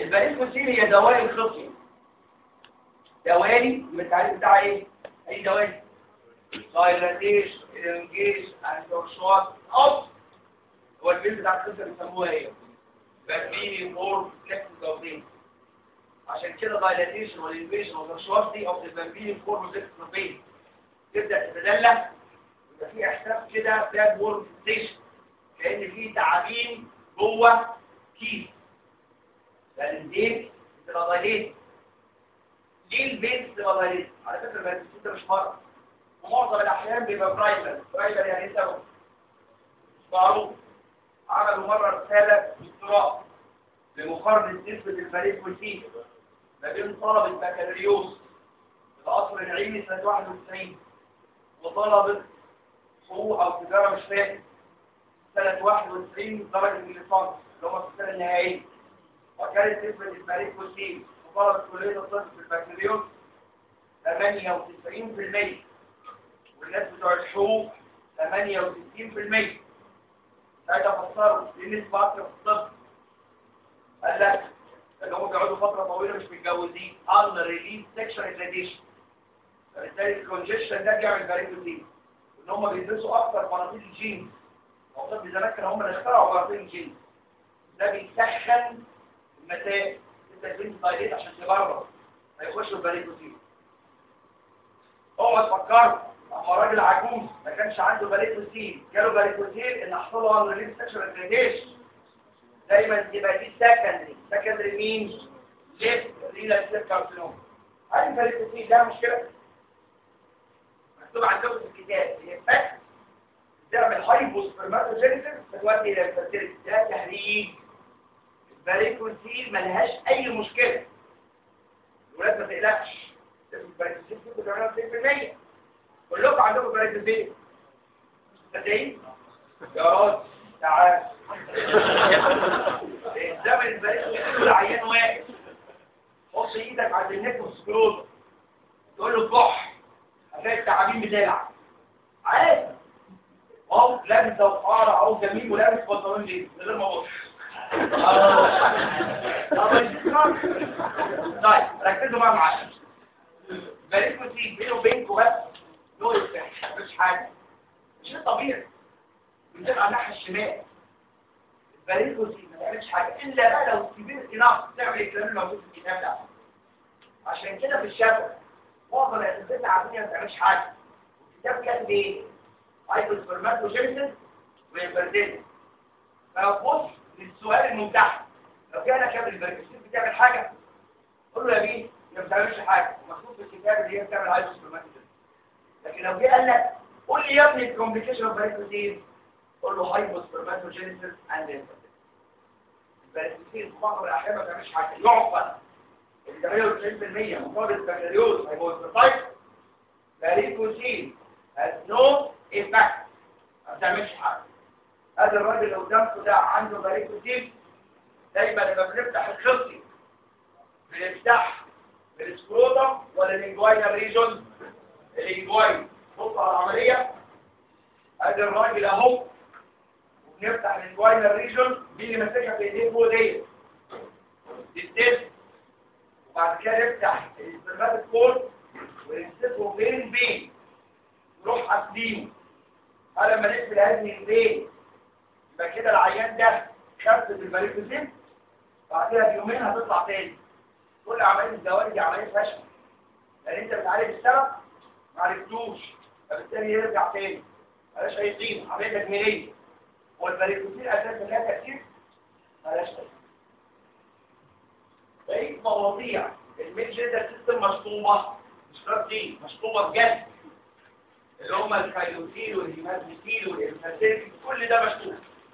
الباريكوسين هي دوالي الخصية دوالي من التعريف بتاعها ايه؟ اي دوالي دايلاتيش الانجيش انتورشوات اوف هو البيت بتاع الخصية بيسموها ايه؟ بكتيري فور فلكس جوزين عشان كده دايلاتيشن والانفيشن والانتورشوات دي اوف البكتيري فور فلكس جوزين تبدأ تتدلع يبقى في احساس كده بلاد وورم ستيشن كأن في تعابين جوه كيس لأن البيت بتبقى ضايلين ليه البيت بتبقى ضايلين؟ على فكرة البيت ده مش مرض ومعظم الأحيان بيبقى برايفل برايفل يعني ايه سبب؟ مش معروف عملوا مرة رسالة دكتوراه لمقارنة نسبة البريد والفيل ما بين طلبة بكالوريوس في القصر العيني سنة 91 وطلبة حقوق أو تجارة مش فاهم سنة 91 درجة الليسانس اللي هم في السنة النهائية وكانت نسبة البريد والفيل وطلبة كلية الطب في البكالوريوس 98% والناس بتوع الحقوق 68% ساعتها فسروا ليه نسبة أكتر في الطب قال لك ان هم بيقعدوا فترة طويلة مش متجوزين unreleased sexual irradiation فبالتالي الكونجيشن ده بيعمل باريكوتين ان هم بيدرسوا اكتر مناطيق الجينز وطب زمان كانوا هم اللي اخترعوا مناطيق الجينز ده بيسخن المسائل انت البنت دايليت عشان تبرر هيخشوا الباريكوتين اوعى تفكروا اما راجل عجوز ما كانش عنده باريكوتين جاله باريكوتين ان حصل له انريليز سكشوال انتريجيشن دايما تبقى دي سكندري سكندري مين ليفت رينال سيل كارسينوم هل الباريكوتين ده مشكله مكتوب عندكم في الكتاب هي فاكت تعمل هايبوسبرماتوجينيسيس بتودي الى الفيرتيليتي ده تهريج الباريكوتين ملهاش اي مشكله الولاد ما تقلقش الباريكوتين فيه 98% كلكم عندكم باريكوتين صدقين يا راجل تعال الزمن الباريكوتين العيان واقف حط ايدك على النك والسكروز تقول له كح هتلاقي التعابين بتلعب عادي اهو لابس دوقاره اهو جميل ولابس بنطلون جينز من غير ما ابص طيب ركزوا بقى معايا باريكوتين بينه وبينكم بس نو افكت مش حاجه شيء طبيعي بتبقى الناحيه الشمال الباريكوتين ما تعملش حاجه الا بقى لو كبير اناف تعمل الكلام الموجود في الكتاب ده عشان كده في الشفا معظم الاسئله العاديه ما بتعملش حاجه الكتاب كاتب ايه هايبوسبرماتوجينيسيس ويبردين فبص للسؤال الممتحن لو كان كامل البركسين بتعمل حاجه قول له يا بيه ما بتعملش حاجه مكتوب في الكتاب اللي هي بتعمل هايبوسبرماتوجينيسيس لكن لو جه قال لك قول لي يا ابني الكومبليكيشن اوف بركسين قول له هايبوسبرماتوجينيسيس اند البركسين في بعض الاحيان ما بتعملش حاجه يعقل اللي 98% مقابل البكالوريوس هايبوسبرماتوجينيسيس بريكوسين has no effect ما بتعملش حاجه هذا الراجل اللي قدامكم ده عنده باريكوتين دايما لما بنفتح الخصي بنفتح بالسكروتم ولا الانجوينال ريجون الانجوين بص على العمليه هذا الراجل اهو وبنفتح الانجوينال ريجون دي اللي ماسكها في ايديه فوق ديت دي التست وبعد كده نفتح الاسترمات الكور ونمسكه بين بين نروح قاسمينه هل لما نقفل هذه البين يبقى كده العيان ده خفت الباريكوزين بعدها بيومين هتطلع تاني كل عمليه الدوالي دي عمليه فشل لان انت بتعالج السبب ما عرفتوش فبالتالي يرجع تاني ملاش اي قيمه عمليه تجميليه هو الباريكوزين اساسا لها تاثير ملاش تاثير بقيت مواضيع الميل جيدر سيستم مشطوبه مش دي مشطوبه بجد اللي هم الكايلوتيل والهيمازيتيل والإنفاسيل كل ده مشطوب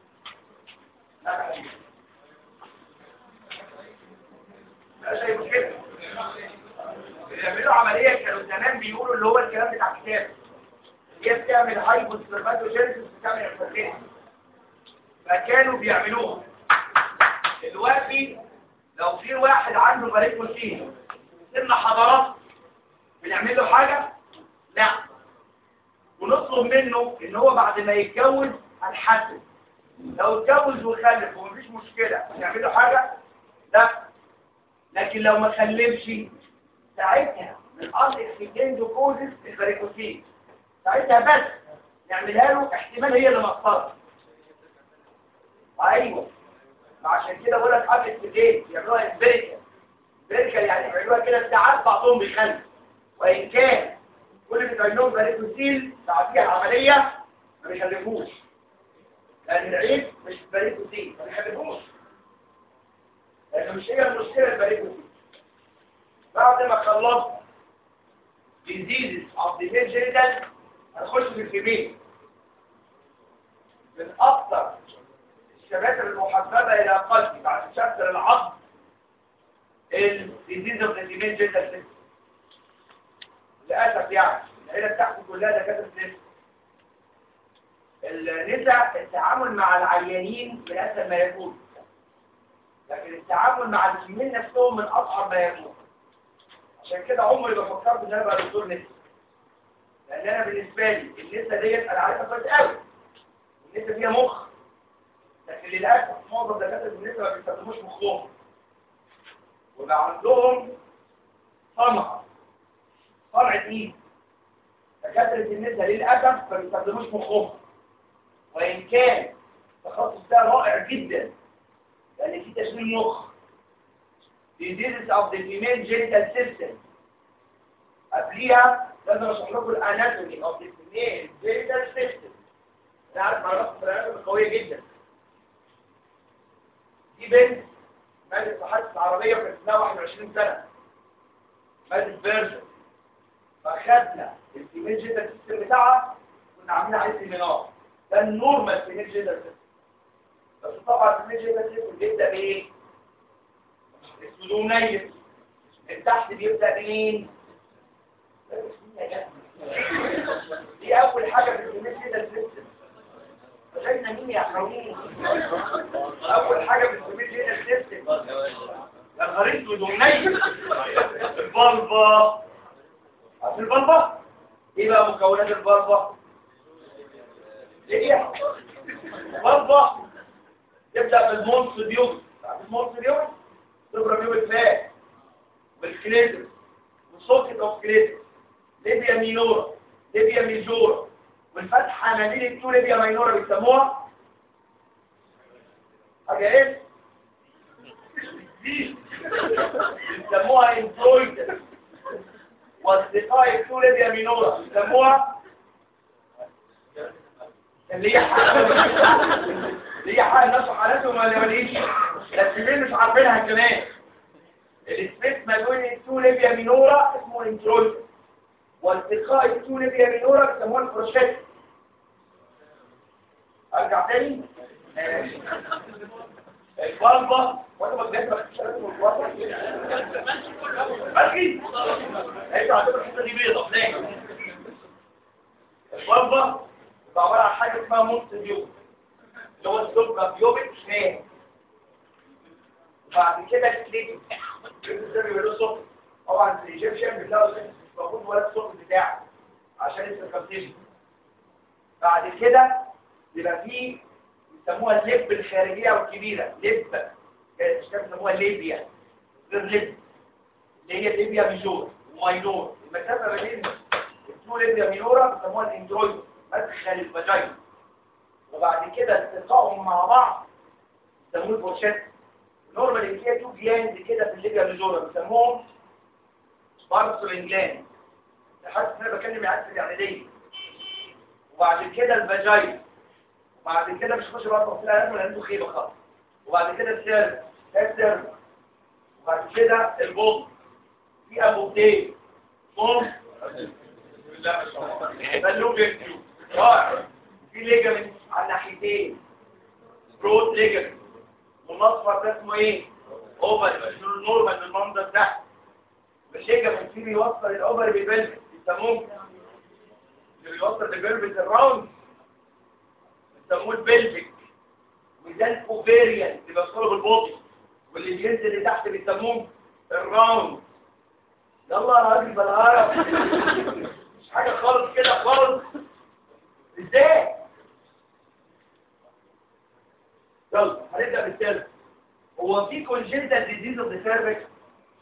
لا شيء مشكلة بيعملوا عملية كانوا زمان بيقولوا اللي هو الكلام بتاع الكتاب هي بتعمل هايبوسبرماتوجينيسيس بتعمل انفاسيل فكانوا بيعملوها دلوقتي لو في واحد عنده باريكوسين سن حضارات بنعمل له حاجة لا ونطلب منه ان هو بعد ما يتجوز هنحدد لو اتجوز وخلف ومفيش مشكلة نعمل له حاجة لا لكن لو ما خلفش ساعتها من اصل اكسجين كوزس الفاريكوسيل ساعتها بس نعملها له احتمال هي اللي مقصره ايوه عشان كده بقول لك قبل السجين يعملوها امبيريكال امبيريكال يعني يعملوها كده ساعات بعضهم بيخلف وان كان كل اللي بيعملوهم فاريكوسيل بعديها العمليه ما بيخلفوش لان العيب مش فاريكوسيل ما بيخلفوش لان مش هي المشكله الفاريكوسيل بعد ما خلصت diseases of the male genital هنخش في الفيميل من اكثر الشباتر المحببه الى قلبي بعد شابتر العظم الديزيز اوف ذا فيميل جينيتال سيستم للاسف يعني العيله بتاعتي كلها دكاتره نساء النساء التعامل مع العيانين من اسهل ما يكون لكن التعامل مع الفيميل نفسهم من اصعب ما يكون عشان كده عمري ما فكرت ان انا ابقى دكتور نساء لان انا بالنسبه لي النساء ديت انا عارفها كويس قوي النساء فيها مخ لكن للاسف معظم دكاتره النساء ما بيستخدموش مخهم وبقى عندهم صنعه صنعه ايد دكاتره النساء للاسف ما بيستخدموش مخهم وان كان التخصص ده رائع جدا لان في تشغيل مخ diseases of the female genital system قبليها لازم اشرح لكم الاناتومي of the female genital system انا عارف معلومات الاناتومي قويه جدا دي بنت مادة صحة العربية وكانت سنها 21 سنة مادة فيرجن فأخدنا الفيميل جينيتال سيستم بتاعها كنا عاملين عليه سيمينار ده النورمال فيميل جينيتال سيستم بس طبعا الفيميل جينيتال سيستم بيبدأ بإيه؟ السلونية من تحت بيبدأ منين؟ دي أول حاجة في الفيميل جينيتال سيستم شايفنا مين يا حرامين اول حاجه بنسميه هنا السيستم يا غريب ودمني البلبه عارف البلبه ايه بقى مكونات البلبه ايه البلبه تبدا بالمونس ديوم عارف المونس ديوم تضرب يوم الفات بالكليتر والسوكت اوف كليتر ليبيا مينورا ليبيا ميجورا والفتحة ما بين التو ليبيا ماينورا بيسموها حاجة ايه؟ دي بيسموها انفلويد واصدقاء التو ليبيا مينورا بيسموها اللي هي حق اللي هي حق الناس وحالاتهم ولا ماليش بس ليه مش عارفينها كمان الاسبيس ما بين التو ليبيا مينورا اسمه انفلويد والتقاء التو ليبيا مينورا بيسموها الفروشيت ارجع تاني البلبة وانا ما بجد ما كنتش لازم البلبة ماشي انت هتبقى الحته دي بيضة ليه البلبة عبارة عن حاجة اسمها مونت بيوب اللي هو السلبة بيوبك شمال وبعد كده الكليتو الكليتو ده بيبقى له صوت طبعا في الايجيبشن بتلاقوا مش موجود ولا الصوت بتاعه عشان السيركمسيشن بعد كده يبقى فيه يسموها اللب الخارجية والكبيرة لب مش كده بيسموها ليبيا غير لب اللي هي ليبيا ميجور وماينور المسافة ما بين التو ليبيا مينورا بيسموها الاندرويد مدخل الفاجينا وبعد كده التقائهم مع بعض يسموه البورشات نورمال اللي فيها تو جلاند كده في الليبيا ميجورا بيسموهم بارسولين جلاند حاسس ان انا بكلم معاك في الاعداديه وبعد كده الفاجينا وبعد كده مش خش بقى تفصيل على ولا عنده خيبه خالص وبعد كده السير السير وبعد كده البوم في ابوتين بوم لا ما شاء الله ده اللوبيك رائع في ليجامنت على الناحيتين برود ليجامنت والمصفر ده اسمه ايه اوفر مش نورمال بالمنظر ده مش ليجامنت فيه بيوصل الاوفر بالبلفس بيسموه اللي بيوصل البلفس الراوند بيسموه البلفيك وده الاوفيريان اللي بيوصله بالبطن واللي بينزل لتحت بيسموه الراوند يلا يا راجل بالعرب مش حاجه خالص كده خالص ازاي يلا هنبدا بالثالث هو في كونجنتال ديزيز اوف ذا سيرفكس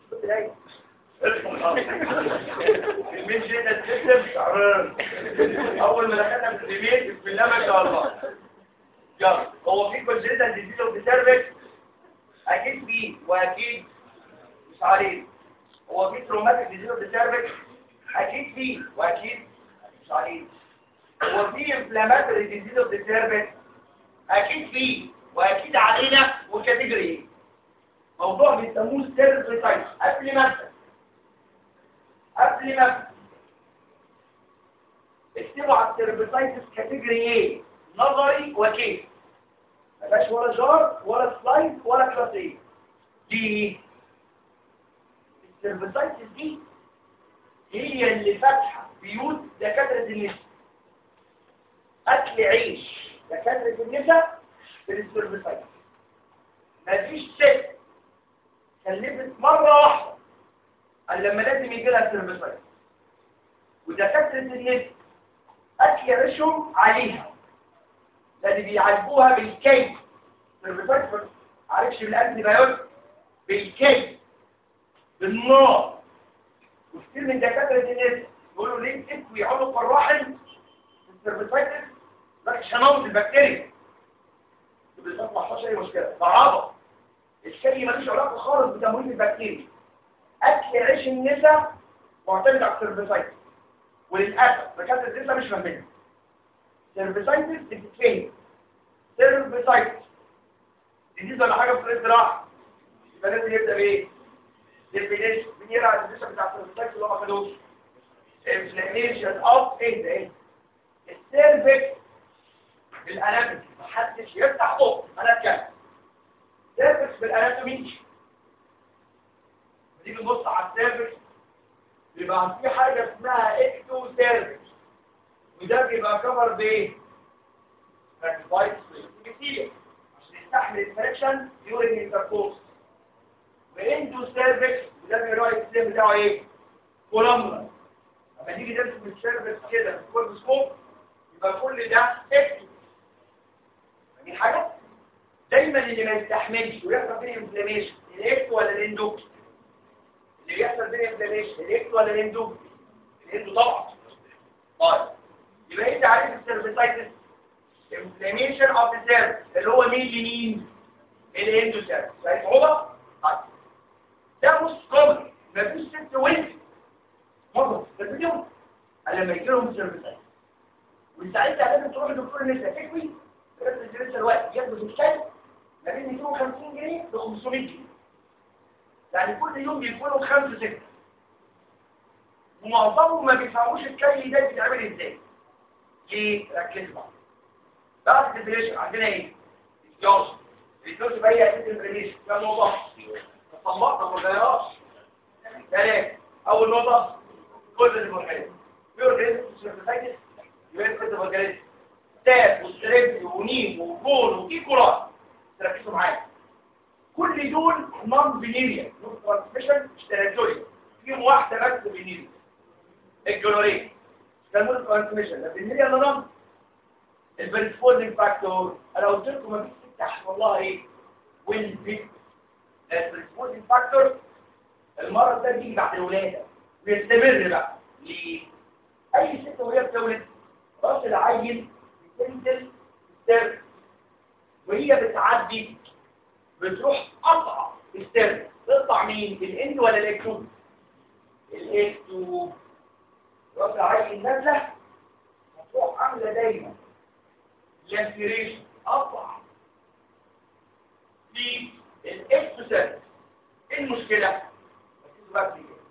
المين جينا سيستم اول ما دخلنا في الايميل بسم الله ما شاء الله يلا هو في كونجنتال ديزيز اوف سيرفكس اكيد فيه واكيد مش عليه هو في تروماتيك ديزيز اوف سيرفكس اكيد فيه واكيد مش عليه هو في انفلاماتوري ديزيز اوف سيرفكس اكيد فيه واكيد علينا وكاتيجوري موضوع بيسموه سيرفيسايتس قبل ما ابدا قبل ما ابدا اكتبوا على السيرفيسايتس كاتيجوري ايه نظري وكيف مبقاش ولا جار ولا سلايد ولا كلاس ايه دي السيرفيسايتس دي هي اللي فاتحه بيوت دكاتره النساء اكل عيش دكاتره النساء في السيرفيسايتس مفيش ست كلفت مرة واحدة قال لما لازم يجي لها سيرفيسايت ودكاترة النت أكل رشهم عليها لأن بيعالجوها بالكي سيرفيسايت عارفش بالأنتي بايوت بالكي بالنار وكتير من دكاترة النت يقولوا ليه تكوي عنق الرحم في السيرفيسايتس لكن شنوط البكتيريا بالظبط ما حصلش أي مشكلة صعبة الشاي ملوش علاقه خالص بتمويل البكتيريا اكل عيش النساء معتمد على السيرفيسايتس وللاسف دكاتره النساء مش فاهمينها سيرفيسايتس بتتفهم سيرفيسايتس دي ولا حاجه في الاستراحه يبقى لازم يبدا بايه؟ ديفينيشن مين يقرا الديفينيشن بتاع السيرفيسايتس اللي هو ما خدوش انفلاميشن اوف ايه ده ايه؟ السيرفكس بالاناتومي محدش يفتح بقه انا اتكلم سيرفكس بالاناتومي نيجي نبص على السيرفكس بيبقى في حاجه اسمها اكتو سيرفكس وده بيبقى كفر بايه؟ راتيفايد كتير عشان يستحمل الفريكشن ديورنج انتركورس واندو سيرفكس وده بيبقى السيرفكس بتاعه ايه؟ كولومبر لما نيجي نرسم السيرفكس كده في كل سكوب يبقى كل ده اكتو يعني حاجه دايما اللي ما يستحملش ويحصل فيه انفلاميشن الاكتو ولا الاندو اللي بيحصل فيه انفلاميشن الاكتو ولا الاندو الاندو طبعا طيب يبقى انت عارف السيرفيسايتس انفلاميشن اوف ذا سيرفيس اللي هو مين لمين الاندو سيرفيس شايف صعوبه طيب ده مش كومن مفيش ست وينز مره في اليوم لما يجي لهم سيرفيسايتس وساعتها لازم تروح لدكتور النساء تكوي بس لسه الوقت ياخد الكلب ما بين 250 جنيه ل 500 جنيه يعني كل يوم بيكونوا خمسة ستة ومعظمهم ما بيفهموش الكي ده بيتعمل ازاي ليه؟ ركزوا بقى بعد الديبريشن عندنا ايه؟ الجوز الجوز بقى هي اساس الديبريشن ده نقطة طبقنا ما غيرهاش ثلاثة أول نقطة كل المرحلة بيقول ايه؟ سيرفيسايتس يبقى كده بجلس تاب وستريب ونيم وبول وكيكولات تركزوا معايا كل دول نون بينيريا نون ترانسميشن اشتراكية فيهم واحدة بس بينيريا الجلورين ده نون ترانسميشن ده بينيريا ولا نون البريسبوزنج فاكتور انا قلت لكم ما فيش ست حسب الله ايه والبيت البريسبوزنج فاكتور المرض ده بيجي بعد الولاده ويستمر بقى ليه اي ست وهي بتولد راس العيل بتنزل السر وهي بتعدي بتروح قطع السر تقطع مين الاند ولا الاكتو الاكتو راس العيل نازله هتروح عامله دايما لانفيريشن قطع في الاكتو سر ايه المشكله ركزوا بقى في كده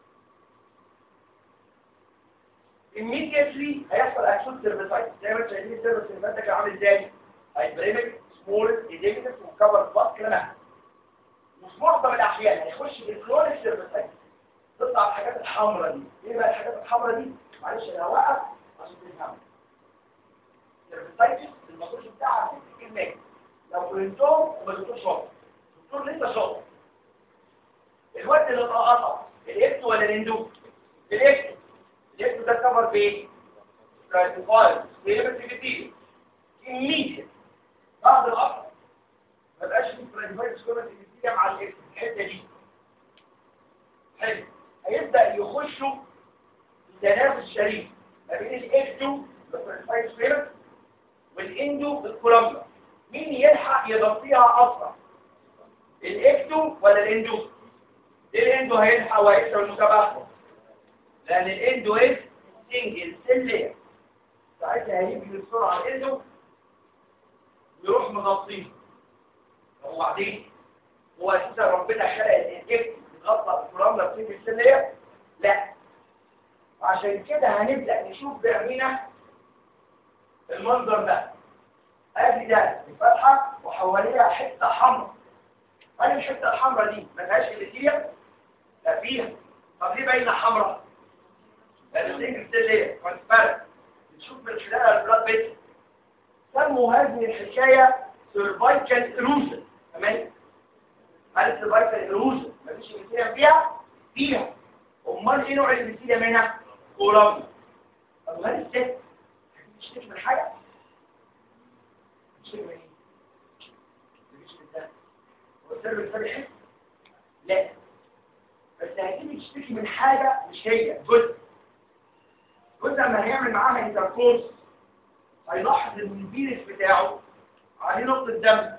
immediately هيحصل اكشن سيرفيسايت زي ما انتم شايفين السيرفيس اللي فات كان عامل ازاي هيبريمك سمول ايديميتس وكفر بات كلام وفي معظم الاحيان هيخش في الكلونيك سيرفيسايت تطلع الحاجات الحمراء دي ايه بقى الحاجات الحمراء دي معلش انا هوقف عشان تفهم السيرفيسايتس المخرج بتاعها 6 لو برنتهم وما دكتور شاطر الدكتور لسه شاطر الوقت اللي اتقطع الاكت ولا الاندو الاكت الاكت ده كفر بايه ستراتيفايد سكيلابيلتي immediate بعد القطع ما بقاش في ستراتيفايد سكيلابيلتي مع الاكت الحته دي حلو هيبدا يخشوا في تنافس شريف ما بين الاكتو الفايت سبيرت والاندو الكولومبا مين يلحق يغطيها اسرع الاكتو ولا الاندو الاندو هيلحق وهيكسب المسابقه لان الاندو ايه سنجل سيل ساعتها هيجي بسرعه الاندو ويروح مغطيه وبعدين هو اساسا ربنا خلق الاكتو يتغطى بالكولومبا بسنجل سيل لا عشان كده هنبدا نشوف بعيننا المنظر ده ادي ده الفتحه وحواليها حته حمراء هل الحته الحمراء دي ما فيهاش الاتيريا لا فيها طب ليه باينه حمراء لان السنجل سيل ترانسبيرنت بتشوف من خلالها البلاد بيت سموا هذه الحكايه سيرفايكال ايروجن تمام هل السيرفايكال ايروجن مفيش الاتيريا فيها فيها امال ايه نوع الاتيريا منها كولومبيا طب هل الست بتشتكي من حاجه بتشتكي من ايه بتشتكي من ده هو السر الفرح لا بس هتيجي تشتكي من حاجه مش هي جزء جزء لما هيعمل معاها انتركورس هيلاحظ ان الفيروس بتاعه عليه نقطه دم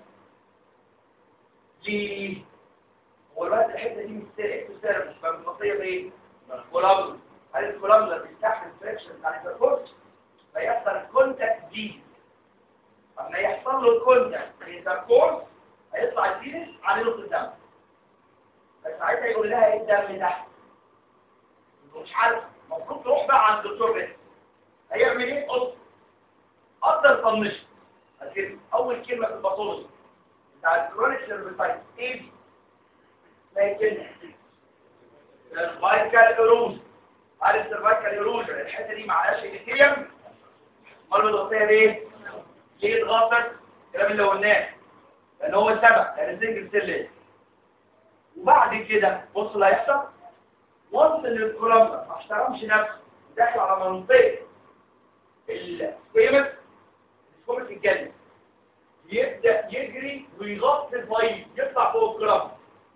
ليه هو الوقت الحته دي مش اكتوسيرفس فمتصيه بايه كولابل هل الكولابل بيستحمل فريكشن بتاع الانتركورس فيحصل كونتاكت دي لما يحصل له الكونتاكت الانتركورس هيطلع الفيروس عليه نقطه دم بس ساعتها يقول لها ايه الدم ده مش عارف المفروض تروح بقى عند الدكتور بس هيعمل ايه قص قدر طنش هتكلم اول كلمه في الباثولوجي بتاع الكرونيك سيرفيسايت ايه دي ما هي كلمه السيرفايكال ايروجن عارف السيرفايكال ايروجن الحته دي معهاش ايثيريوم امال بتغطيها ليه ليه اتغطت الكلام اللي قلناه لان هو السبب لان الزنجر سيل وبعد كده بص اللي هيحصل وانس ان الكولومبا ما احترمش نفسه داخل على منطقه السكويمس السكويمس الجلد يبدا يجري ويغطي البيض يطلع فوق الكولومبا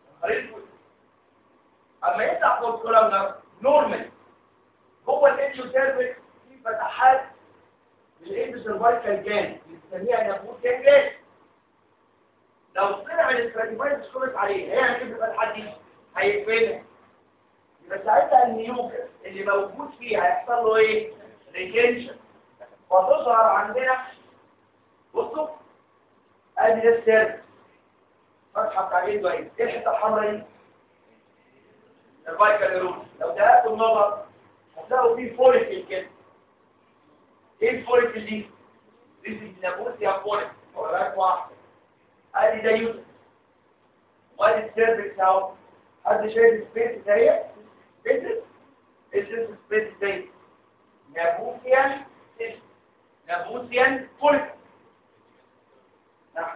اما يطلع فوق الكولومبا نورمال هو الانجيوثيرميك في فتحات للاندوسيرفايكال جان بنسميها نافوت جان لو طلع الاستراتيفايد سكوبت عليه هيعمل ايه في الفتحات دي هيقفلها يبقى ساعتها النيوكليس اللي موجود فيه هيحصل له ايه ريتنشن فتظهر عندنا بصوا ادي ده السيرفس فتحه بتاع الايد وايد ايه الحته الحمراء دي الفايكال ايرون لو دققتوا النظر هتلاقوا فيه فوليكل كده ايه الفوليكل دي دي نابوسيا فوليكل وراك واحده ادي ده يوسف وادي السيرفكس اهو حد شايف السبيس اهي سبيس اسم سبيس زي نابوسيان نابوسيان فوليكل نعم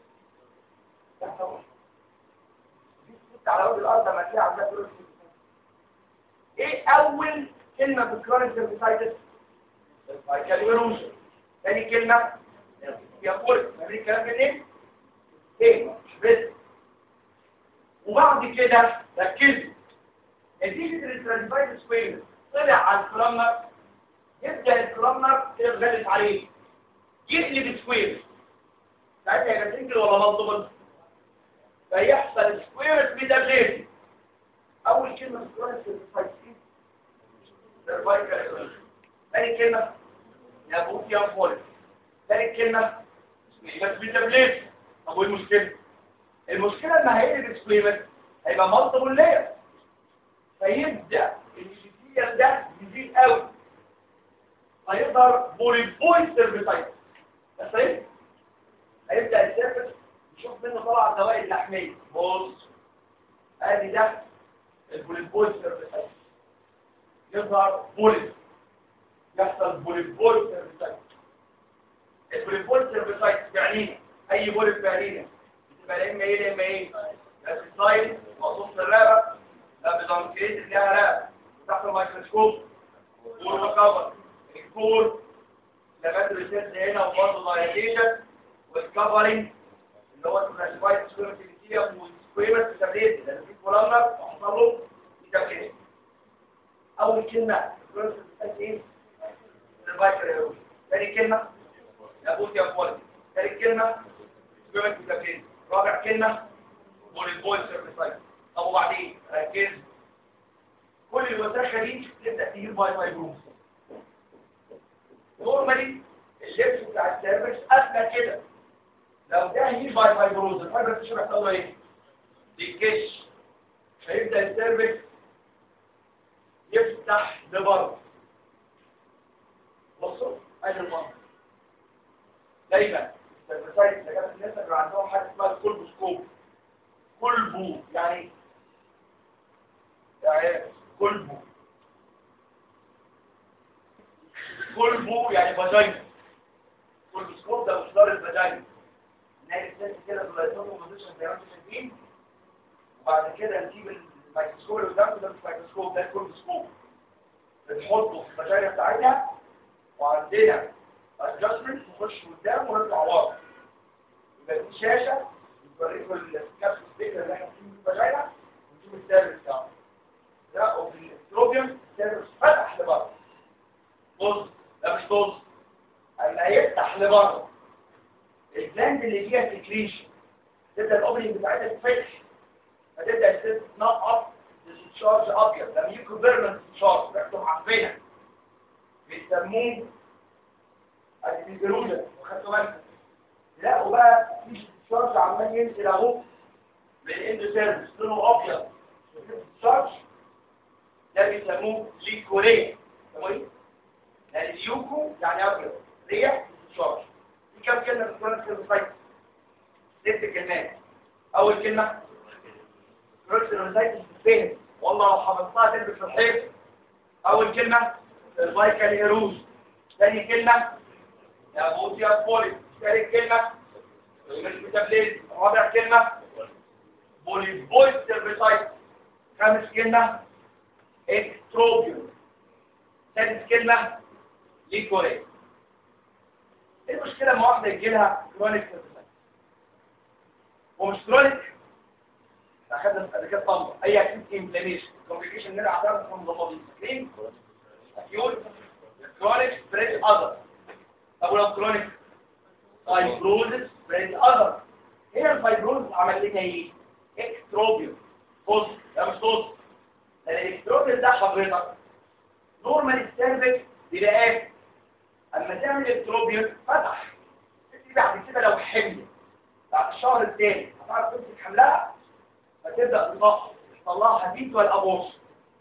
على وجه الارض لما تلاقي عندها فلوس ايه اول كلمه في الكرونيك سيرفيسايتس الفايكاليروشن ثاني كلمه يقول ما بين الكلام منين ايه بس وبعد كده ركزوا نتيجه الترانسفايت سكوير طلع على الكلامر يبدا الكلامر يغلس عليه يقلب سكوير ساعتها يبقى سنجل ولا مالتيبل فيحصل سكوير ميتابليزم اول كلمه في الكلام السيرفايتين سيرفايكال ثاني كلمه نابوتيا فولت ثالث كلمه بس ميتابليزم طب وايه المشكله المشكله ان هيقلب سكوير هيبقى مالتيبل لاير فيبدا الشيتيال ده يزيد قوي هيقدر بوليبوي سيرفيتايت بس هيبدا السيرفيس نشوف منه طلع الدوائر اللحميه بص ادي ده البوليبول سيرفيسايت يظهر بوليب يحصل بوليبول سيرفيسايت البوليبول سيرفيسايت يعني اي بوليب بعينه بتبقى لا اما ايه لا اما ايه لا سلايد مقصوص الرقبه لا بدانكريت ليها رقبه تحت الميكروسكوب كور كفر الكور لغايه الريسيرش هنا وبرضه دايليشن والكفرنج اللي هو الكلاسيفايد سكويرتيفيتيا والسكويرت تابليت لان في كولامنر وحصل له كلمة ايه؟ سيرفايكال ايروجن ثاني كلمة يابوت يا بولي ثالث كلمة سبيرت ميتابلين رابع كلمة بولي بوي سيرفايكال طب وبعدين ركز كل الوساخة دي تبدأ تجيب باي باي بروف نورمالي اللبس بتاع السيرفكس أثنى كده لو ده هي باي باي بروز الفايبر تشرح تقول ايه؟ بيكش فيبدأ السيرفكس يفتح لبره بصوا ادي المنظر دايما السيرفيسايت اللي كانت الناس اللي عندهم حاجه اسمها الكولبوسكوب كلبو يعني يعني كلبو كلبو يعني فاجينا كولبوسكوب ده مصدر الفاجينا نلاقي الناس كده بلايتهم ومدوشن زي ما انتم شايفين وبعد كده نجيب الميكروسكوب اللي قدامنا ده مش ميكروسكوب ده الكولبوسكوب بنحطه في الفاجينا بتاعتنا وعندنا adjustment نخش قدام ونطلع ورا يبقى دي شاشه بتوريكم الكابس سبيكر اللي احنا فيه في الفاجينا ونشوف السيرفس بتاعه ده او في الاستروبيوم السيرفس فتح لبره بص ده مش بص اما يفتح لبره الجلاند اللي فيها سكريشن تبدا الاوبننج بتاعتها تتفتح فتبدا الست تنقط تشارج ابيض ده ميوكو بيرمنت تشارج ريحته معفنه بيسموه الانتروجن وخدتوا بالكم تلاقوا بقى في تشارج عمال ينزل اهو من الاند سيرفيس لونه ابيض تشارج ده بيسموه ليكوريه تمام ايه؟ يعني ليوكو يعني ابيض ريح تشارج في كام كلمه في الكلام سيرفيس ست كلمات اول كلمه كروكسينوسايتس فين والله لو حفظتها تلبس في الحيط اول كلمه الفايكال ايروز ثاني كلمه يا بوت يا بولي ثالث كلمه الميتابليز رابع كلمه بولي بويد سيرفيسايت خامس كلمه اكستروبيوم سادس كلمه ليكوري ايه المشكله لما واحده يجي لها كرونيك سيرفيسايت ومش كرونيك اخذنا قبل كده طنطا اي اكيد انفلاميشن كومبليكيشن نرجع على احنا مضمضين فاكرين اكيوت كرونيك سبريد اذر طب ولو كرونيك فايبروزس سبريد اذر هنا الفايبروز عملتها ايه اكستروبيوم بص ده مش بص الاكستروبيوم ده حضرتك نورمال السيرفكس بيبقى قافل اما تعمل اكستروبيوم فتح تبتدي بعد كده لو حمل بعد الشهر الثاني هتعرف تمسك حملها فتبدا تضخم تطلعها حديد ولا ابورس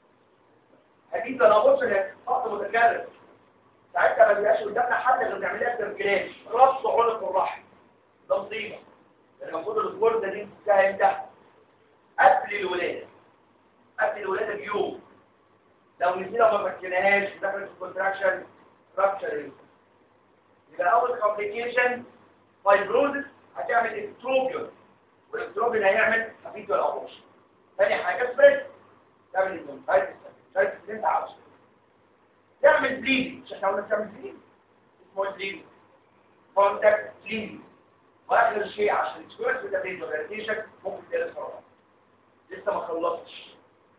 حديد ولا ابورس هي خط متكرر ساعتها ما بيبقاش قدامنا حد غير نعمل لها تركيلات ربط عنق الرحم ده مصيبه لان المفروض الاسبوع ده دي بتاعها امتى قبل الولاده قبل الولاده بيوم لو نسينا ما فكناهاش دخلت في كونتراكشن رابتشر يبقى اول كومبليكيشن فايبروزس هتعمل اكتروبيون والاكتروبيون هيعمل حفيد ولا ابوش ثاني حاجه سبريد تعمل الدونتايتس الدونتايتس اللي انت عاوزه تعمل بليدنج مش احنا قلنا تعمل بليدنج اسمه بليدنج كونتاكت بليدنج واخر شيء عشان تكون في تبريد اورينتيشن ممكن تقلب صراحه لسه ما خلصتش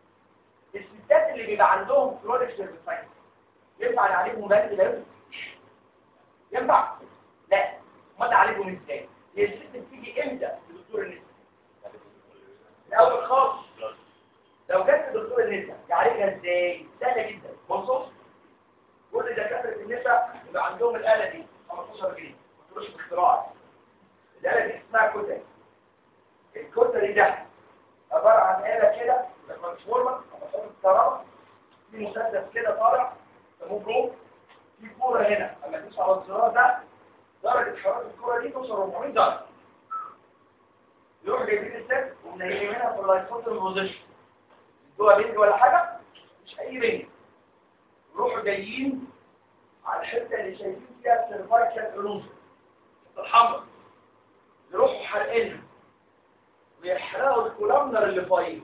الستات اللي بيبقى عندهم كرونيك سيرفيسايتس ينفع عليهم بند ده ينفع لا امال عليهم ازاي هي الست بتيجي امتى لدكتور النساء الاول خالص لو جت لدكتور النساء يعالجها ازاي سهله جدا منصوص كل دكاتره النساء يبقى عندهم الاله دي 15 جنيه ما تقولوش باختراع الاله دي اسمها كتل الكتل ده عباره عن اله كده لما مش نورمال لما تحط الطرف في مسدس كده طالع سموه جروب في كوره هنا لما تدوس على الزرار ده درجه حراره الكوره دي توصل 400 درجه يروح جايبين الست ومنيمينها في اللايفوتن بوزيشن جوه بنج ولا حاجه مش اي بنج يروحوا جايين على الحته اللي شايفين فيها السيرفايكال الوزن الحمراء يروحوا حرقينها ويحرقوا الكولامنر اللي فوقيه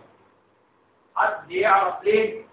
حد يعرف ليه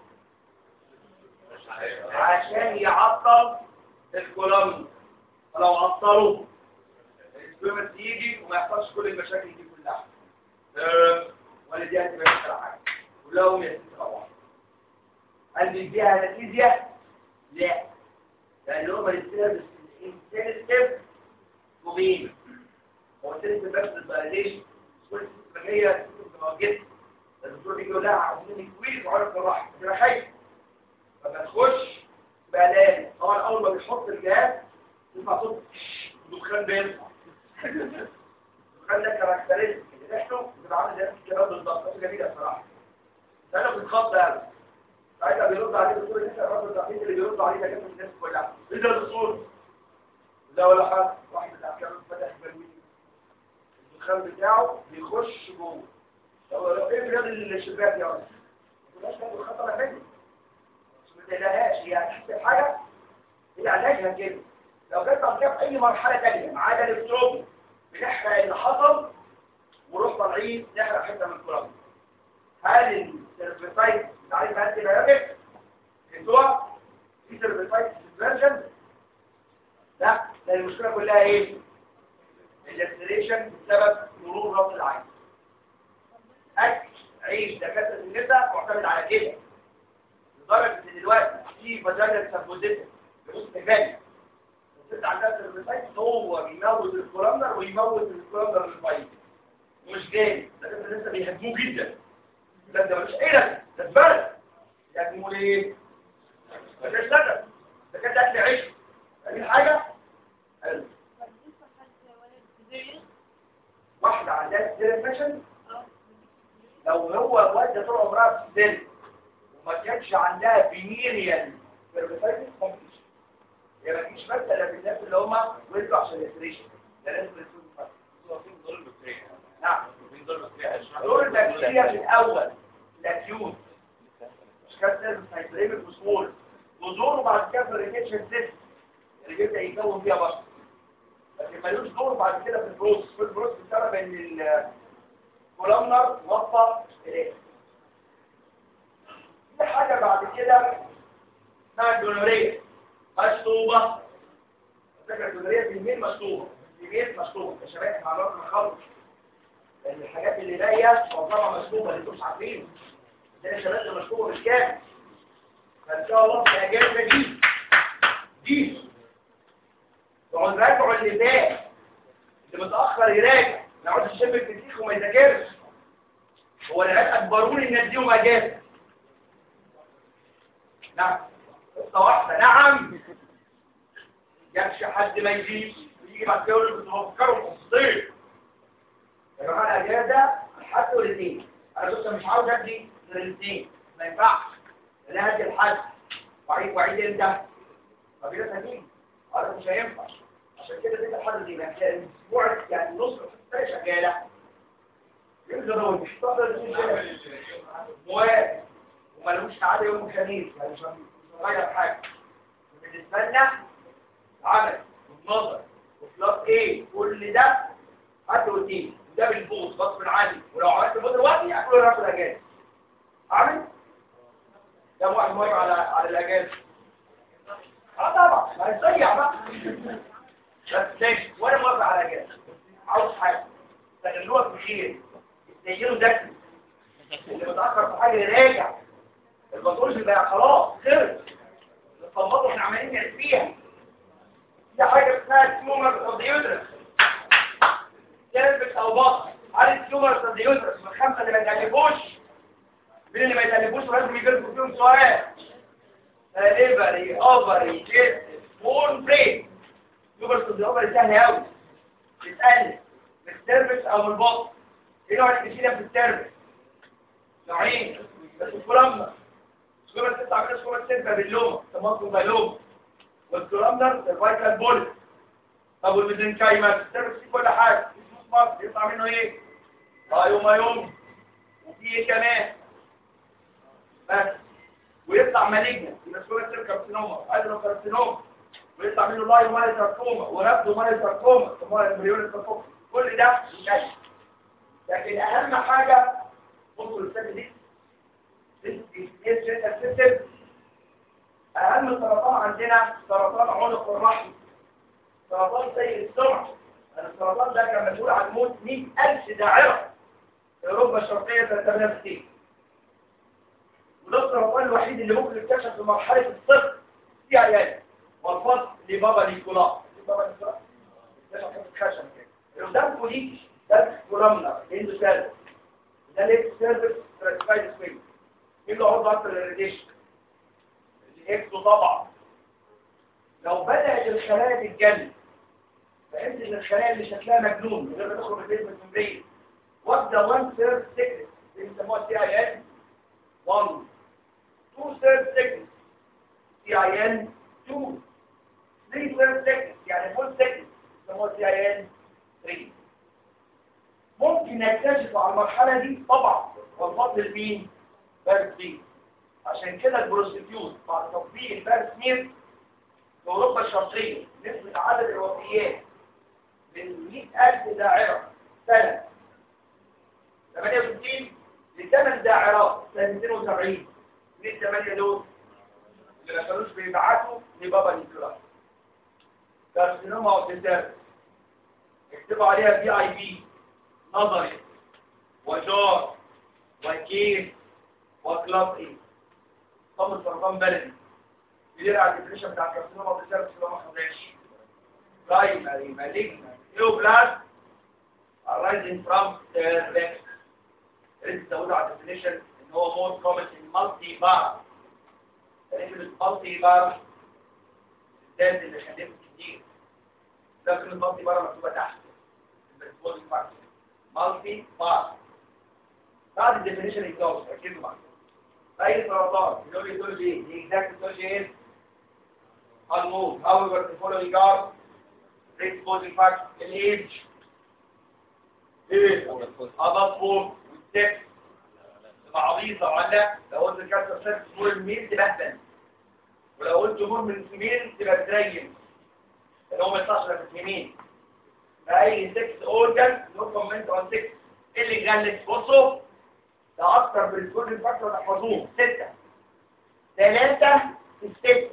عشان يعطل الكولامنر فلو عطلوه السبيرمس يجي وما يحصلش كل المشاكل دي كلها أه، ولا دي هتبقى مش حاجه كلهم يا ست طبعا هل فيها انستيزيا لا لان هو بيستلم انسنسيف وبين هو سنسيف بس الفاليديشن كل هي موجود الدكتور بيجي يقول لها عاوزين كويس وعارف الراحه تبقى خايف فما تخش بقى لازم طبعا اول ما بيحط الجهاز يسمع صوت دخان بيطلع الدخان ده كاركترستيك ريحته بتبقى عامل زي الكلام بالظبط جميله بصراحه انا بتخض قوي ساعتها بيرد عليه الدكتور اللي انت الراجل الوحيد اللي بيرد عليه ده جنب الناس كلها ايه ده الصوت لا ولا حاجه واحد بتاع كلام فتح برميل الدخان بتاعه بيخش جوه لو لو ايه رياض الشباك يا ولد مش كده خطر منه ما تقلقهاش هي هتحس حاجه هي علاجها كده لو جت بعد كده في اي مرحله ثانيه ما عدا الاكتروب بنحرق اللي حصل ونروح طالعين نحرق حته من الكرة هل السيرفيسايت تعريف هل بيوتك انتوا في سيرفيسايت فيرجن لا ده المشكله كلها ايه الاكسلريشن بسبب مرور رأس العين اكل عيش دكاتره النساء معتمد على كده لدرجه ان دلوقتي في فاجينال سبوزيتر بنص غالي الست عندها سيرفيسايت هو بيموت الكولامنر ويموت الكولامنر الفايت مش جامد دكاتره النساء بيهاجموه جدا لا ده مش ايه ده ده زباله يهاجموه ليه؟ مش سبب ده كان اكل عيش دي حاجه حلو واحده عندها سيرفيسايت لو هو والده طول عمرها في السن وما كانش عندها بينيريال سيرفيسايتس ممكنش هي ما تجيش مثلا في الناس اللي هم ولدوا عشان الاستريشن ده لازم يكون نعم دور البكتيريا في الاول الاكيوت مش كان سيرفيسايتس وسمول وزوره بعد كده في الريكيشن سيستم اللي بيبدا يكون فيها بشر لكن ملوش دور بعد كده في البروس في البروس بسبب ان كولومنر وصل إليه في حاجة بعد كده اسمها الجونورية مشطوبة فكرة الجونورية في الميل مشطوبة في الميل مشطوبة يا شباب احنا عرفنا نخلص لأن الحاجات اللي باقية معظمها مشطوبة اللي انتم مش عارفين زي الشباب اللي مشطوبة بالكامل فإن شاء الله في الأجازة دي دي تقعد راجعوا اللي فات اللي متأخر يراجع ما يقعدش يشم الفسيخ وما يذاكرش هو العيال اجبروني ان اديهم اجازه نعم قصه واحده نعم يكش حد ما يجيش ويجي بعد كده يقول لي كنت بفكرهم قصتين يا جماعه الاجازه الحد والاثنين انا بص مش عاوز ادي غير الاثنين ما ينفعش لا هدي الحد وعيد وعيد امتى طب كده سليم هذا مش هينفع عشان كده دي الحد دي الاسبوع يعني نص السنه شغاله يقدروا يشتغل مواد ومالهوش عاده يوم الخميس يعني مش هنغير حاجه بالنسبه لنا عمل والنظر وفلاس ايه كل ده حد روتين وده بالبوز غصب عني ولو عملت المده دلوقتي هتقول انا هاخد اجازه عامل ده واحد موافق على على الاجازه اه طبعا ما هيضيع بقى بس ماشي وانا موافق على اجازه عاوز حاجه تغلوها بخير تنيله دكتور اللي متأخر في حاجة يراجع البطولج بقى خلاص خلص الصمات احنا عمالين نعيش فيها دي حاجة اسمها تيومر اوف ذا يوترس سيرفكس او بطن هل التيومر اوف ذا يوترس من الخمسة اللي ما يتألفوش مين اللي ما يتألفوش ولازم يجيلكم فيهم سؤال ليفري اوفري جيست بون برين تيومر اوف ذا اوفري سهل قوي بتقلب من السيرفكس او من البطن ايه نوع الكتيرة في التربة نوعين بس الكولامنر سكومة تطلع منها سكومة تنفع باللومة تماطم باللومة والكولامنر الفايتال بول طب والميزنكايمة التربة فيه كل حاجة اسمه سمارت يطلع منه ايه بايو مايوم وفي ايه كمان بس ويطلع مالجنة يبقى سكومة تنفع كارسينوما ادرو ويطلع منه لايو مالي ساركوما ورابدو مالي ساركوما ثم الامبريون الساركوما كل ده ماشي لكن اهم حاجة بصوا للسنة دي السيستم اهم سرطان عندنا سرطان عنق الرحم سرطان سيء السمع السرطان ده كان مسؤول عن موت 100000 داعرة في اوروبا الشرقية سنة 68 وده السرطان الوحيد اللي ممكن يكتشف في مرحله الصفر سي اي ال والفصل لبابا نيكولا بابا نيكولا اكتشف حته خشب كده قدامكم دي ده كولامنا عنده سيرفس ده ليفت سيرفس ستراتيفايد سوينج مين اللي عرض اكتر للريديشن الاكسو طبعا لو بدات الخلايا تتجنن بحيث ان الخلايا اللي شكلها مجنون من غير ما تخرج من البيت الممبرين واخده 1 ثيرد سيكنس اللي بيسموها سي اي ان 1 2 ثيرد سيكنس سي اي ان 2 3 ثيرد سيكنس يعني فول سيكنس بيسموها سي اي ان 3 ممكن نكتشف على المرحله دي طبعا والفضل لمين؟ بارس بي عشان كده البروستيتيوت بعد تطبيق البارس مير في اوروبا الشرقيه نسبه عدد الوفيات من 100000 داعره سنه 68 لثمان داعرات سنه 270 من الثمانيه دول اللي ما كانوش بيبعتوا لبابا نيكولاس كارسينوما اوتيزيرس اكتبوا عليها في اي بي نظري وجار وكيس وكلاس ايه طب سرطان بلدي بيرجع الديفينيشن بتاع الكارسينوما اوتيزيرس اللي ما خدناش برايمري مالجنت نيوبلاست arising from cervix لسه زودوا على الديفينيشن ان هو more common in multi bar كلمة multi bar الذات اللي خلفت كتير لكن المالتي بار مكتوبة تحت مالتي بار بعد الديفينيشن يتجوز ركزوا معايا اي سرطان يقول لي تقول ايه the exact association unknown however the following are predisposing factors الage ايه اضافهم والسكس تبقى عبيطه ولا لو قلت كانسر سيرفس مول الميل تبهدل ولو قلت مول من الفيميل تبقى تريم اللي هو ما يطلعش غير في اليمين فاي 6 اورجان نو كومنت اون 6 اللي غلس بصوا ده اكتر من كل فاكتور تحفظوه سته ثلاثه في الست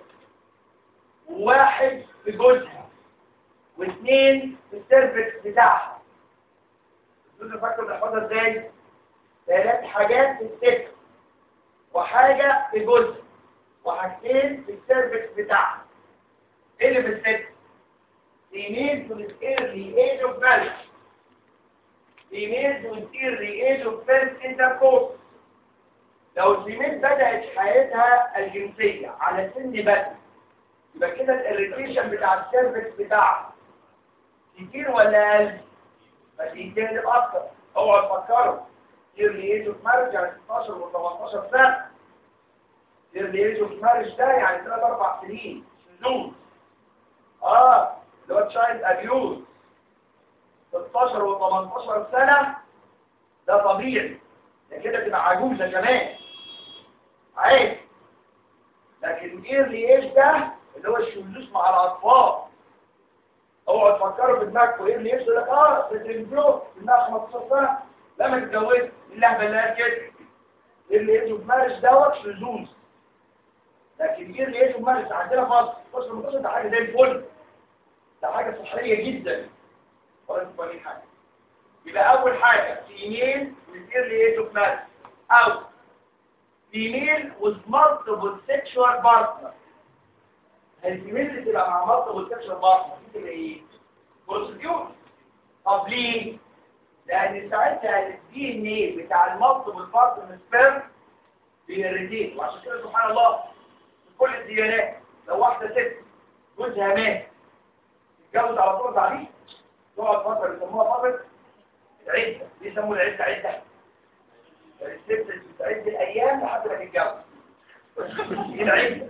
وواحد في جوزها واثنين في السيرفكس بتاعها الجزء فاكتور تحفظها ازاي ثلاث حاجات في الست وحاجه في جزء وحاجتين في السيرفكس بتاعها ايه اللي في الست females with early age of marriage females with early age of first intercourse لو الفيميل بدأت حياتها الجنسية على سن بدء يبقى كده الاريتيشن بتاع السيرفكس بتاعها كتير ولا اقل؟ فبيتقلب اكتر اوعى تفكروا early age of marriage يعني 16 و 18 سنة early age of marriage ده يعني 3 4 سنين شذوذ اه اللي هو تشايلد ابيوز 16 و 18 سنة ده طبيعي ده كده تبقى عجوزة كمان عادي لكن ايرلي ايج ده اللي هو الشذوذ مع الاطفال اوعوا تفكروا في دماغكم ايرلي ايج ده اه بتنجو انها 15 سنة لما تتجوز اللهبة اللي قال كده ايرلي ايج ومارس دوت شذوذ لكن ايرلي ايج ومارس عندنا في مصر 16 18 ده حاجة زي الفل ده حاجة صحية جدا ولا تفهمين حاجة يبقى أول حاجة فيميل with early age of marriage أو فيميل with multiple sexual partner الفيميل اللي تبقى مع multiple sexual partner دي تبقى إيه؟ بروسيديور طب ليه؟ لأن ساعتها الدي ان ايه بتاع المالتيبل بارتنر سبيرم بيريديت وعشان كده سبحان الله في كل الديانات لو واحدة ست جوزها مات تتجوز على طول بعديه تقعد فترة بيسموها فترة العدة بيسموها العدة عدة الست بتعد الأيام لحد ما تتجوز دي العدة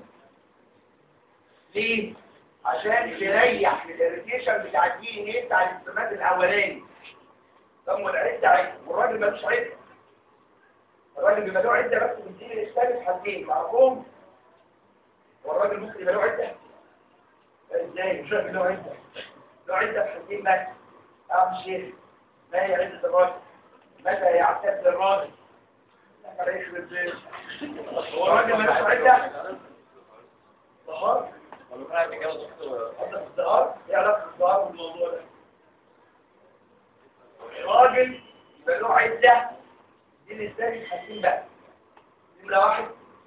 ليه؟ عشان تريح من الاريتيشن بتاع الدي ان ايه بتاع الاستماد الأولاني سموا العدة عدة والراجل ملوش عدة الراجل بيبقى له عدة بس من الدين الإسلامي في حاجتين تعرفهم والراجل ممكن يبقى له عدة ازاي مش له عدة له عدة في حاجتين بس اه مش شيخ ما هي عدة الراجل متى يعتد الراجل ما يخرب بيت هو الراجل ملوش عدة ظهر الظهر ايه علاقة الظهر بالموضوع ده الراجل يبقى له عدة دي الإسلامي في حاجتين بس نمرة واحد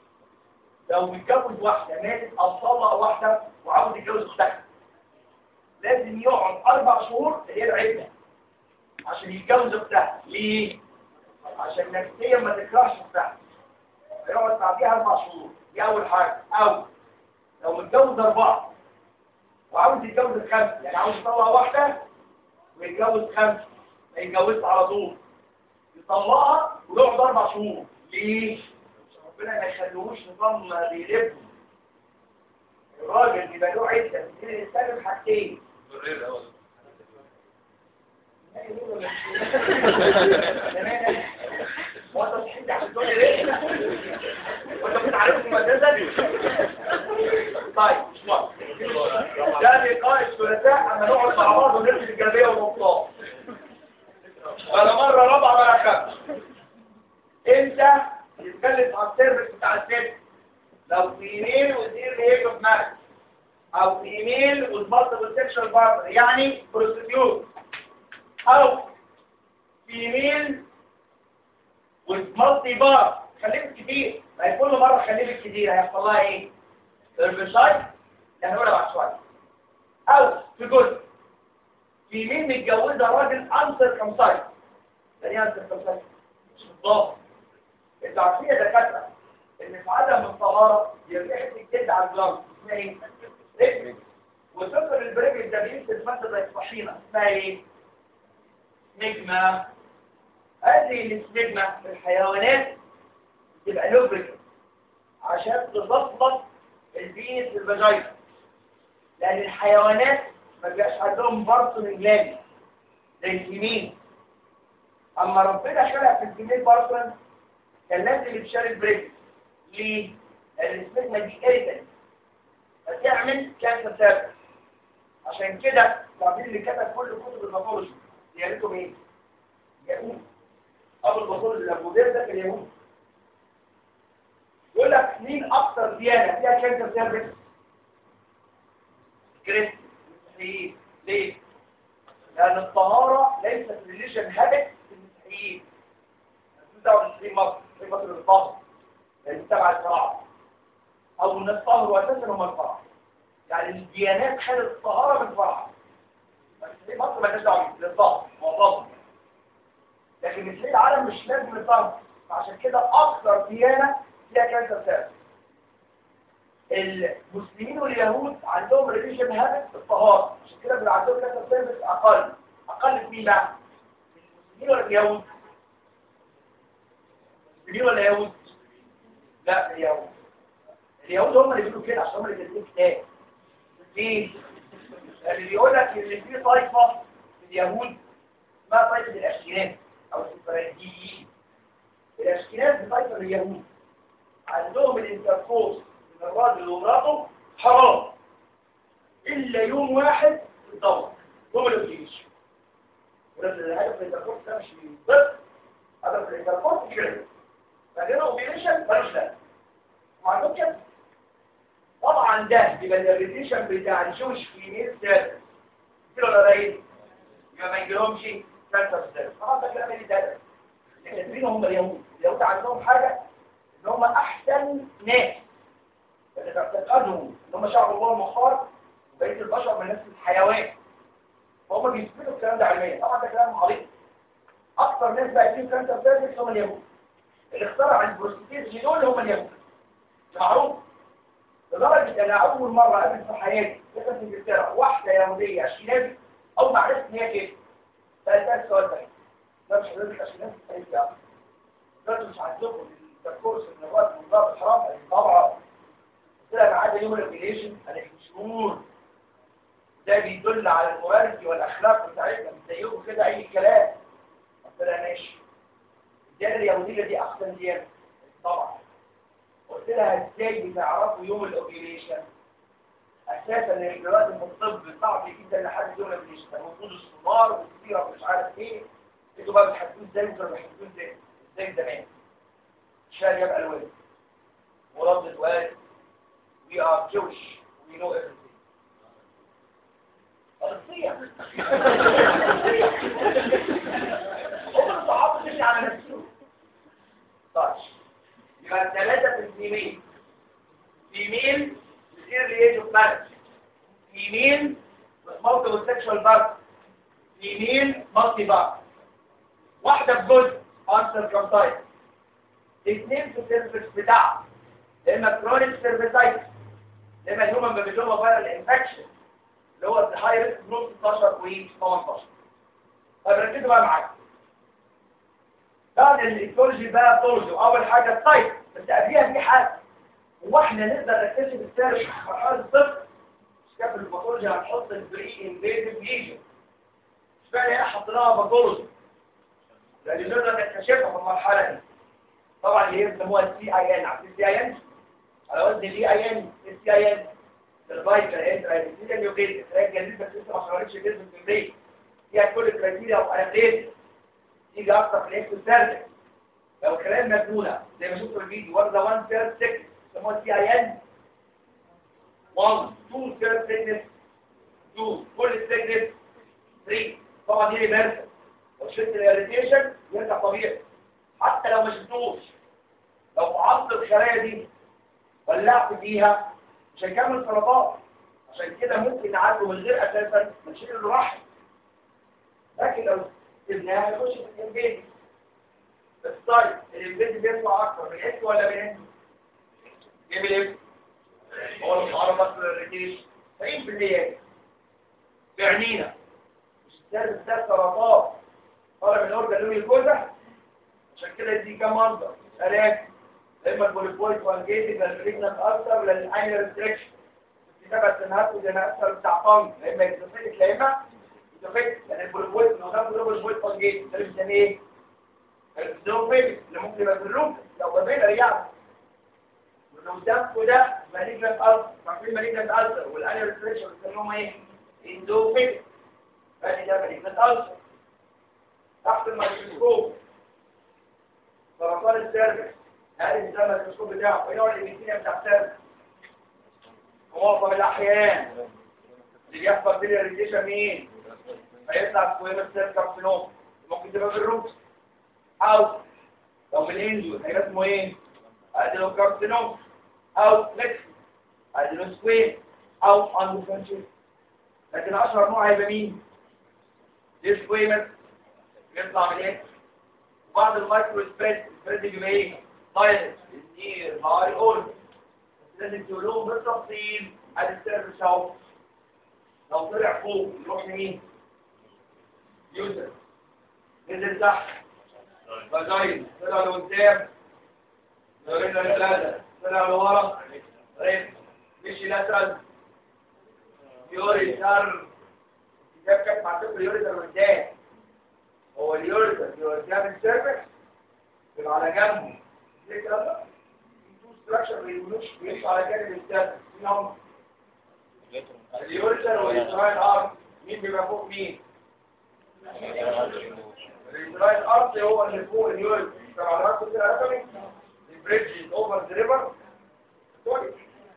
لو متجوز واحدة ماتت أو طلق واحدة وعاوز يتجوز أختها لازم يقعد أربع شهور اللي هي العدة عشان يتجوز أختها ليه؟ عشان نفسيا ما تكرهش أختها يقعد بعديها أربع شهور دي أول حاجة أو لو متجوز أربعة وعاوز يتجوز الخمسة يعني عاوز يطلق واحدة ويتجوز خمسة ما يتجوزش على طول يطلقها ويقعد أربع شهور ليه؟ ربنا ما يخلوهوش نظام بيلف الراجل بيبقى له عده بيصير الانسان حاجتين وانت صحيت على الدنيا ليه؟ وانت كنت عارف المدرسه طيب مش مهم ده لقاء الثلاثاء اما نقعد مع بعض ونلبس الجلابيه والمطاط ولا مره رابعه ولا خمسه انت يتكلم عن السيرفيس بتاع الست لو في ايميل وزير ليه في مارك او في ايميل والمالتيبل سيكشوال بارتنر يعني بروستيوت او في ايميل والمالتي بار خليك كتير ما هي كل مره خليك كتير هيحصل لها ايه هربسايد يعني هنقولها بعد شويه او في جزء في ايميل متجوزه راجل انسر كمسايد يعني انسر كمسايد مش بالظبط انتوا عارفين يا دكاتره ان في عدم الطهاره يريح الجلد على الجلد اسمها ايه؟ رجل وسكر البريجل ده بيمسك ماده زي الطحينه اسمها ايه؟ نجمه هذه النجمه في الحيوانات تبقى لوبريكال عشان تظبط البينس في الفاجينا لان الحيوانات ما بيبقاش عندهم بارسون جلاندي زي الفيمين اما ربنا خلق في الفيمين بارسون كان لازم يتشال البريك ليه؟ لأن السمجمة دي إيريتنت فتعمل كانسر سابق عشان كده التعبير اللي كتب كل كتب الباثولوجي ديانتهم ايه؟ يهود أبو الباثولوجي الأبو ده كان يهود يقول لك مين أكثر ديانة فيها كانسر سابق؟ كريست المسيحيين ليه؟ لأن الطهارة ليست ريليشن هابت في المسيحيين دعوة في مصر في مصر الطهر لأن تبع الفراعنة أو من الطهر أساسا هم الفراعنة يعني الديانات خدت الطهارة من الفراعنة بس في مصر ما لهاش دعوة للطهر معظمهم لكن مثل العالم مش لازم للطهر فعشان كده أكثر ديانة فيها كانسر سيرس المسلمين واليهود عندهم ريليشن هابت الطهارة عشان كده بيبقى عندهم كانسر سيرس أقل أقل في مين بقى؟ المسلمين ولا اليهود؟ المسلمين ولا اليهود؟ لا اليهود اليهود هم اللي بيقولوا كده عشان هم اللي كاتبين كتاب ليه؟ اللي بيقول لك ان في طائفه في اليهود اسمها طائفه الاشكناز او السفرانيين الاشكناز دي طائفه من اليهود عندهم الانتركورس من الراجل ومراته حرام الا يوم واحد في الدوره يوم الاوبليشن ولكن الهدف الانتركورس ده مش ضد هدف الانتركورس كده فهنا اوبليشن ملوش لازمه وعندهم كده طبعا ده يبقى الريتيشن بتاع الجوش في ميل سيرفس كده ولا قليل يبقى ما يجيلهمش كانسر سيرفس طبعا ده كلام اللي ده الكاتبين هم اليهود اليهود عندهم حاجه ان هم احسن ناس اللي بتعتقدهم ان هم شعب الله المخار وبقيه البشر من نفس الحيوان فهم بيثبتوا الكلام ده علميا طبعا ده كلام عبيط اكثر ناس بقى فيهم كانسر سيرفس هم اليهود اللي اخترع البروستيز دول هم اليهود معروف لدرجة أنا أول مرة قابل في حياتي كنت في إنجلترا واحدة يهودية أشكنازي أول ما عرفت إن هي كده سألتها السؤال ده ده مش حضرتك أشكنازي قالت لي أه قلت مش عندكم الكورس إن الوقت من ضرب الحرام قالت لي طبعا قلت لها ما عدا يوم الريليشن قالت لي شهور ده بيدل على الموراليتي والأخلاق بتاعتنا مش زيكم كده أي كلام قلت لها ماشي الديانة اليهودية دي أحسن ديانة طبعا قلت لها ازاي بتعرفوا يوم الاوبريشن اساسا الاجراءات في الطب صعب جدا لحد يوم الاوبريشن وجود السونار والسيره ومش عارف ايه انتوا بقى بتحددوا ازاي انتوا بتحددوا ازاي ازاي زمان شال يبقى الوالد ورد والد we are Jewish we know everything قضية هم الصحابة اللي على نفسهم طيب يبقى الثلاثة في اليمين female with early age of marriage female with multiple sexual partners female multi bar واحدة بجزء uncircumcised اثنين في السيرفكس بتاعها يا اما كرونيك سيرفيسايتس يا اما هيومن بابيلوما فايرال انفكشن اللي هو الهاي ريسك جروب 16 و 18 طب ركزوا بقى معايا بعد الايكولوجي بقى طولج اول حاجه التايب بس قبليها في حاجه هو احنا نقدر نكتشف السيرفكس في مرحله الصفر مش كده في الباثولوجي هنحط البري انفيزيف ليجن مش معنى هنا حطيناها باثولوجي لان نقدر نكتشفها في المرحله دي طبعا اللي هي بيسموها السي اي ان عارفين السي اي ان على وزن الاي اي ان السي اي ان الفايتال انترا السي ان يوجيت تراك جديد بس لسه ما شغالش جسم في البيت فيها كل الكرايتيريا وانابليز تيجي اكتر في الاكس سيرفكس لو كلام مجنونه زي ما شفتوا في الفيديو واخده 1 ثيرد سكس بيسموها السي اي ان 1 2 ثيرد سكنس 2 كل سكنس 3 طبعا دي ريفرسال لو شلت الاريتيشن يرجع طبيعي حتى لو ما شلتوش لو فعصت الخلايا دي ولعت فيها مش هيكمل سرطان عشان كده ممكن نعالجه من غير اساسا نشيل الرحم لكن لو سيبناها يخش في الانبيد بس طيب الانبيد بيطلع اكتر من اكس ولا من اكس؟ جيب الاكس هو المعارض بس للريتيش 90% بعنينا مش السيرفس ده سرطان طالع من الاورجن لون الجوزة عشان كده يدي كام منظر ثلاثة اما البوليبويد وانجيتد للبريجنس اكتر للانيل ريستريكشن كتابة سنهات وجناء بتاع طنج لا اما يتفقد لا اما يتفقد لان البوليبويد لو ده البوليبويد وانجيتد ده بنسميه ايه؟ الزوفيبس اللي ممكن يبقى في الروم لو قابلها يعني ولو ده وده مالجنت ألسر عارفين مالجنت ألسر والانيل ريستريكشن بنسميهم ايه؟ اندوفيبس فادي ده مالجنت ألسر تحت الميكروسكوب سرطان السيرفكس هذه ده الميكروسكوب بتاعه ايه نوع الاميتينيا بتاع السيرفكس معظم الاحيان اللي بيحصل بين الريديشن مين هيطلع كويمة سيرفكس كارسينوم ممكن تبقى بالروت او لو من الاندو هيبقى اسمه ايه ادينو كارسينوم او فليكس ادينو سكوير او اندوفنشن لكن اشهر نوع هيبقى مين ديسكويمس يطلع من ايه بعض المايكرو سبريد سبريد بيبقى ايه سايلنت نير هاي اول لازم تقول لهم بالتفصيل ادي السيرفيس اهو لو طلع فوق يروح لمين يوزر نزل تحت فجاين طلع لقدام يورينا لثلاثة طلع لورا ريف مشي لاترال يوري سر كتاب كانت مع طفل يوري ده قدام هو اليوريتر يوريتر السيرفكس يبقى على جنبه ليه الكلام ده؟ تو ستراكشر بيقولوش بيمشوا على جانب السيرفكس مين هم؟ اليوريتر والإسرائيل أرض مين بيبقى فوق مين؟ الإسرائيل أرض هو اللي فوق اليوريتر طبعا على رأسه كده رقمي البريدج اوفر ذا ريفر كويس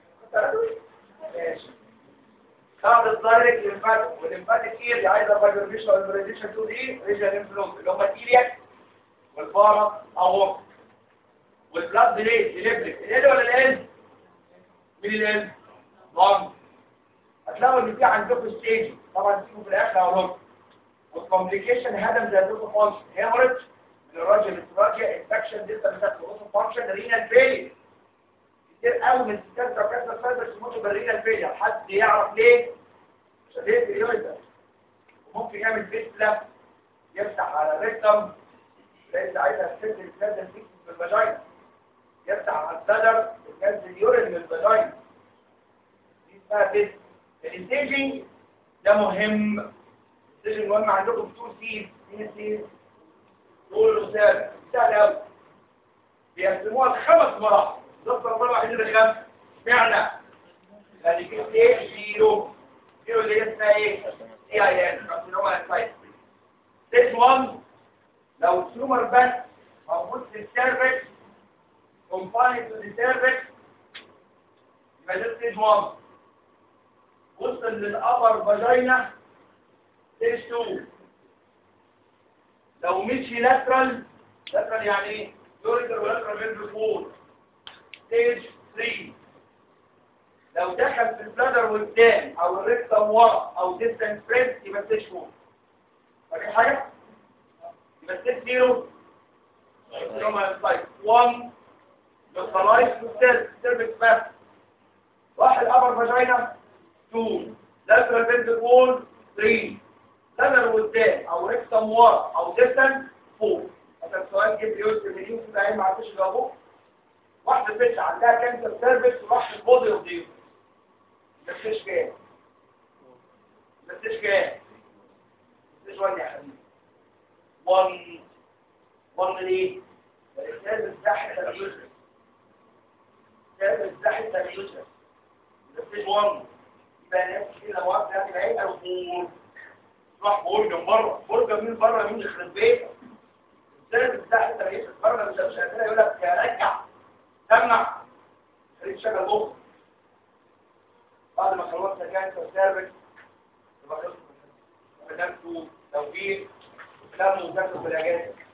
ماشي بعد الدايركت للمفاتيك والليمفاتيك ايه اللي عايزه فايبريشن والبريديشن تو دي ريجن انفلونس اللي هم التيلياك والبارا اهو والبلاد بليد الابريك ال ولا الال مين الال لونج هتلاقوا ان في عندكم ستيج طبعا تشوفوا في الاخر اهو والكومبليكيشن هدم زي الروتو فانكشن هيموريدج من الراجل للراجل انفكشن لسه بتاعت الروتو فانكشن رينال فيلير كتير قوي من الستات بتوع كانسر فايبرز يموتوا بالرينال فيلير حد يعرف ليه شديد اليوريدا وممكن يعمل فيسلا يفتح على الريكتم لان عايزها تسد الكاز في الفاجينا يفتح على الصدر الكاز اليورين من الفاجينا دي اسمها فيس الانتاجنج ده مهم الانتاجنج مهم عندكم في طول سيد مين السيد؟ طول الأسال سهل قوي بيقسموها لخمس مراحل نصر مرة عدد الخمس معنى هذه كده ايه زيرو زيرو اللي هي اسمها ايه سي اي ان كارسينوما سايت ستيج 1 لو التيومر بس موجود في السيرفكس كومبايند تو ذا سيرفكس يبقى ده ستيج 1 وصل للابر فاجينا ستيج 2 لو مشي لاترال لاترال يعني ايه يوريتر ولاترال فينترال فور ستيج 3 لو دخل في البلادر قدام او الريكتم ورا او ديستنس بريس يبقى ستيج 4 فاكر حاجه يبقى ستيج 0 يوم سايت 1 لوكالايز سيرفيس سيرفيس بس راح الابر فاجينا 2 لاترال بنت بول 3 لاترال قدام او ريكتم ورا او ديستنس 4 هذا السؤال جه بيوز مليون في العين ما عرفتش جاوبه واحده بنت عندها كانسر سيرفيس وراح البودي اوف ديو مفيش كام مفيش كام مفيش وين يا حبيبي 1 1 ليه الإنسان الزحف اليوسف الإنسان الزحف اليوسف مفيش 1 يبقى ناس كده موقف يعني العين او بول راح برجم بره برجم مين بره مين يخرب بيتك الإنسان الزحف اليوسف بره مش مش قادر يقول لك رجع سمع خليك شغل مخ بعد ما خلصنا كانسر سيرفكس يبقى خلصنا نفسه توفيق لم وذاكروا في الاجازه